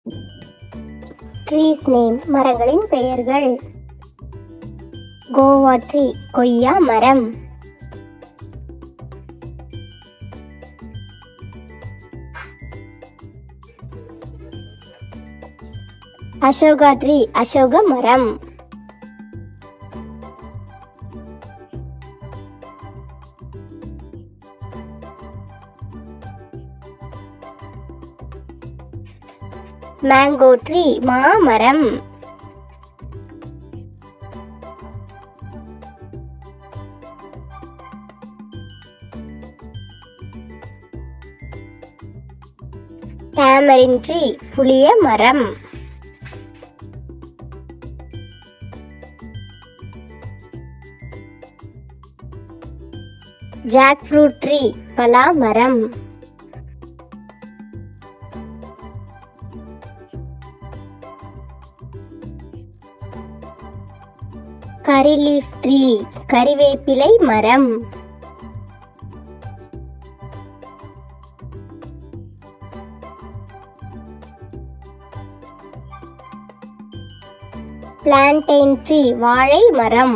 trees name மரங்களின் பெயர்கள் Goa tree கொய்யா மரம் அசோகா ட்ரீ அசோக மரம் மேங்கோ ட்ரீ மாமரம் டேமரின் ட்ரீ புளிய மரம் ஜாக் ஃப்ரூட் ட்ரீ பலா மரம் கரி லீஃப் ட்ரீ கறிவேப்பிலை மரம் பிளான்டைன் ட்ரீ வாழை மரம்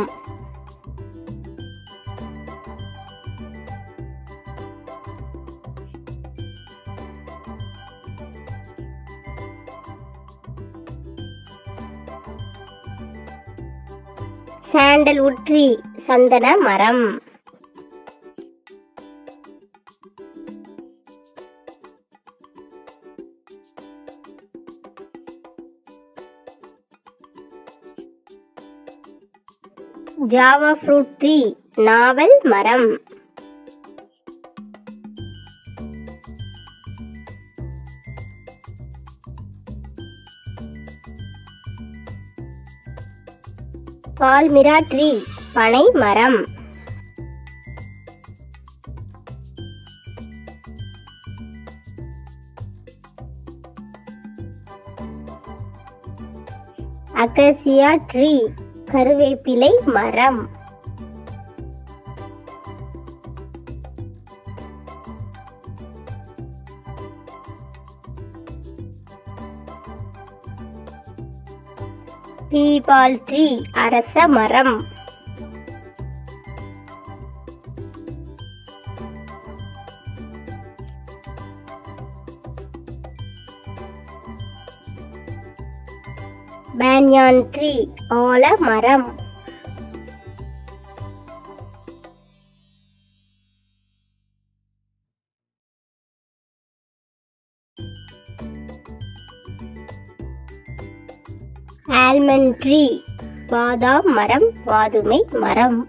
சாண்டல்வுட் ட்ரீ சந்தன மரம் ஜாவா ஃப்ரூட் ட்ரீ நாவல் மரம் பால்மிரா ட்ரீ பனை மரம் அகசியா ட்ரீ கருவேப்பிலை மரம் பீபால் ட்ரீ அரச மரம் பேன்யான் ட்ரீ ஆல மரம் ஆல்மண்ட் ட்ரீ பாதாம் மரம் வாதுமை மரம்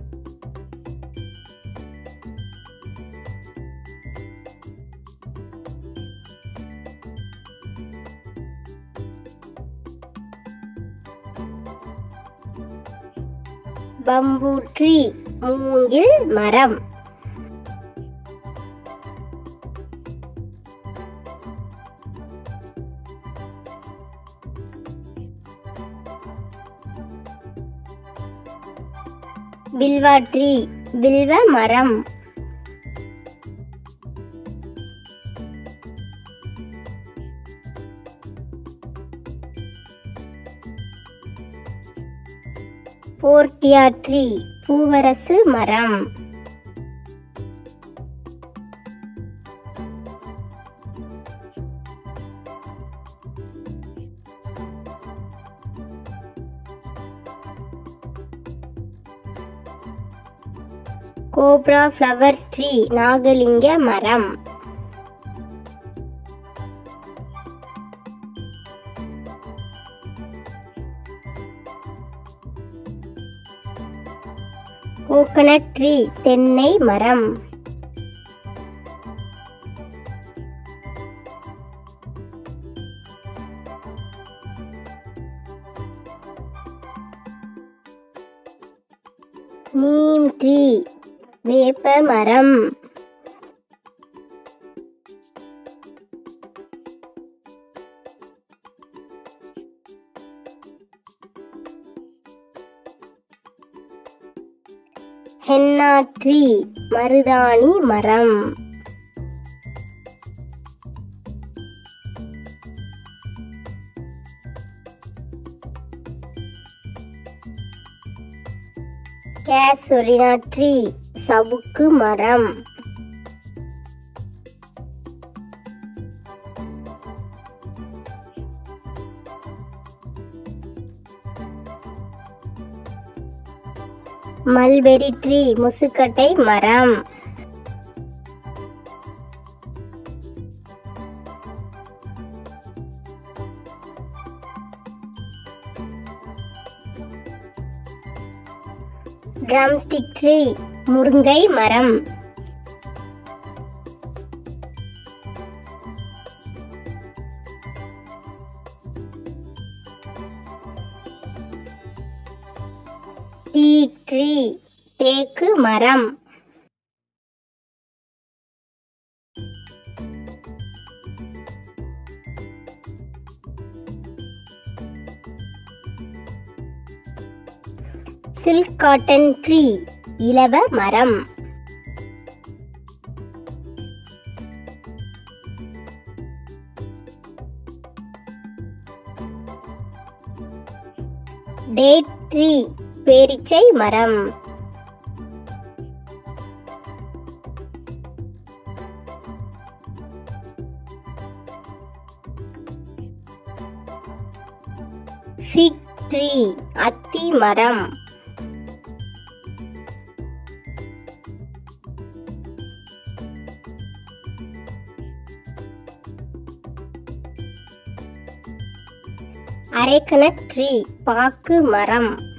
பம்பு ட்ரீ மூங்கில் மரம் வில்வா ட்ரீ வில்வ மரம் போர்ட்டியா ட்ரீ பூவரசு மரம் கோப்ரா ஃப்ளவர் ட்ரீ நாகலிங்க மரம் கோகனட் ட்ரீ தென்னை மரம் நீம் ட்ரீ வேப்ப மரம் ஹென்னா ட்ரீ மருதாணி மரம் கேசொரினா ட்ரீ சவுக்கு மரம் மல்பெரி ட்ரீ முசுக்கட்டை மரம் ட்ரம்ஸ்டிக் ட்ரீ முருங்கை மரம் டீக் ட்ரீ தேக்கு மரம் சில்க் காட்டன் ட்ரீ இலவ மரம் டேட் ட்ரீ பேரிச்சை மரம் ஃபிக் ட்ரீ அத்தி மரம் அரைக்கண ட்ரீ பாக்கு மரம்